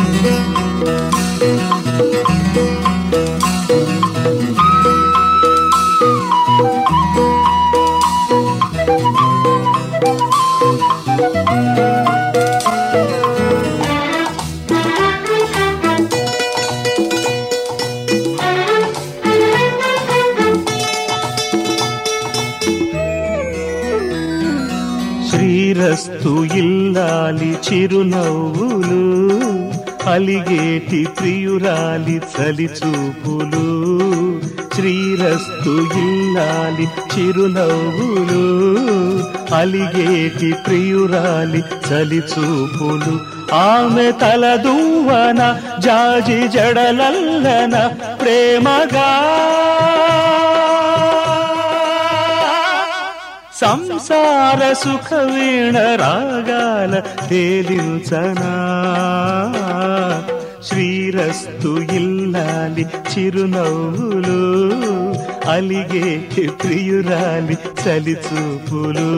శ్రీరస్తు ఇల్లాలి చిరునవ్వులు అలిగేటి ప్రియురాలి చలి చూపులు శ్రీరస్తు ఇల్లాలి చిరునవ్వులు అలిగేటి ప్రియురాలి చలి చూపులు ఆమె తల దువ్వన జాజి జడలల్లన ప్రేమగా సంసార సుఖ వీణ రాగాల తేలించనా శ్రీరస్తు ఇల్లాలి చిరునవ్వులు అలిగే ప్రియురాలి చలి చూపులు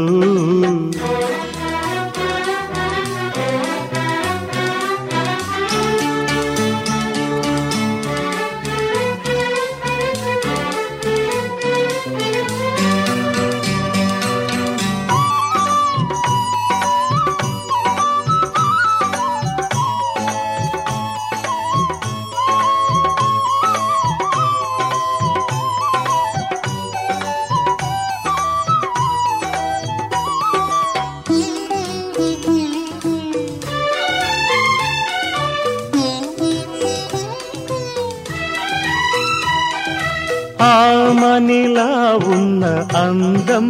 ఆమనిలా ఉన్న అందం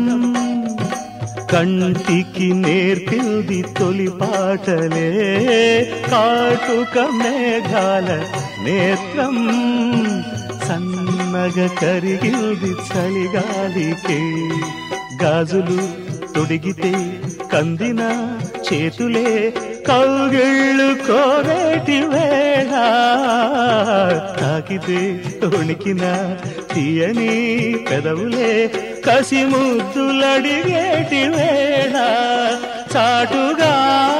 కంటికి నేర్పింది తొలి పాటలే కాటుక మేఘాల నేత్రం సన్నగ కరిగింది చలిగాలికే గాజులు తొడిగితే కందిన చేతులే కౌగిళ్ళు కోరేటి వేళ తాకితే తొణికిన తీయని పెదవులే కసి ముద్దులడిగేటి వేళ చాటుగా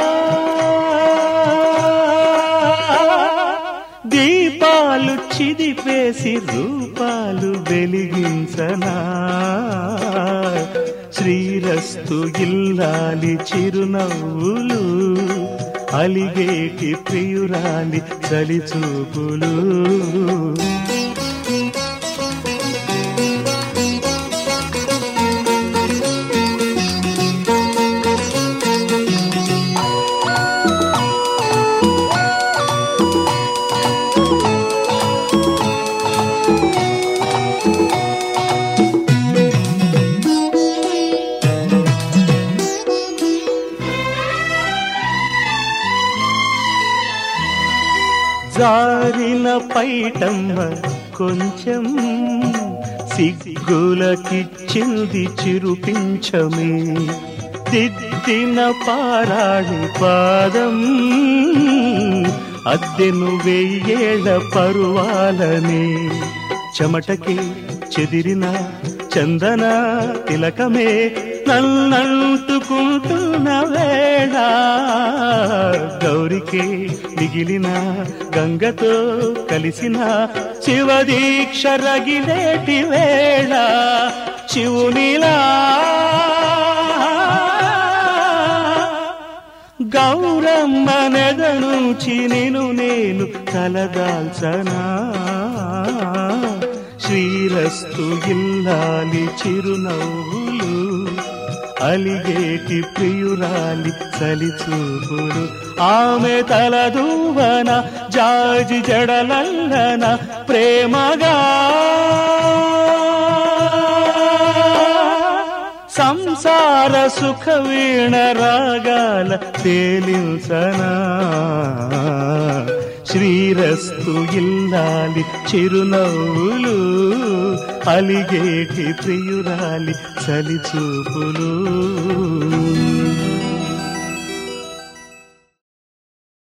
దీపాలు చిదిపేసి రూపాలు వెలిగించనా శ్రీరస్తు ఇల్లాలి చిరునవ్వులు అలిగేటి ప్రియురాలి చలి చూపులు జారిన పైటమ్మ కొంచెం సిగ్గులకిచ్చింది చిరుపించమే దిద్దిన పారాడి పాదం అద్దెను వెయ్యేళ్ళ పరువాలనే చెమటకి చెదిరిన చందన తిలకమే నన్నంటుకుంటున్న వేళ గౌరికి మిగిలిన గంగతో కలిసిన శివదీక్ష రగిలేటి వేళ శివునిలా గౌరమ్మ నెదనుచి నిను నేను తలదాల్చనా శ్రీరస్తు ఇల్లాలి చిరునవ్వులు అలిగేటి ప్రియురాలి చలి చూపులు ఆమె తల దూవన జాజి జడలల్లన ప్రేమగా సంసార సుఖ వీణ రాగాల తేలించనా శ్రీరస్తు ఇల్లాలి చిరునవ్వులు అలిగేటి ప్రియురాలి చలి చూపులు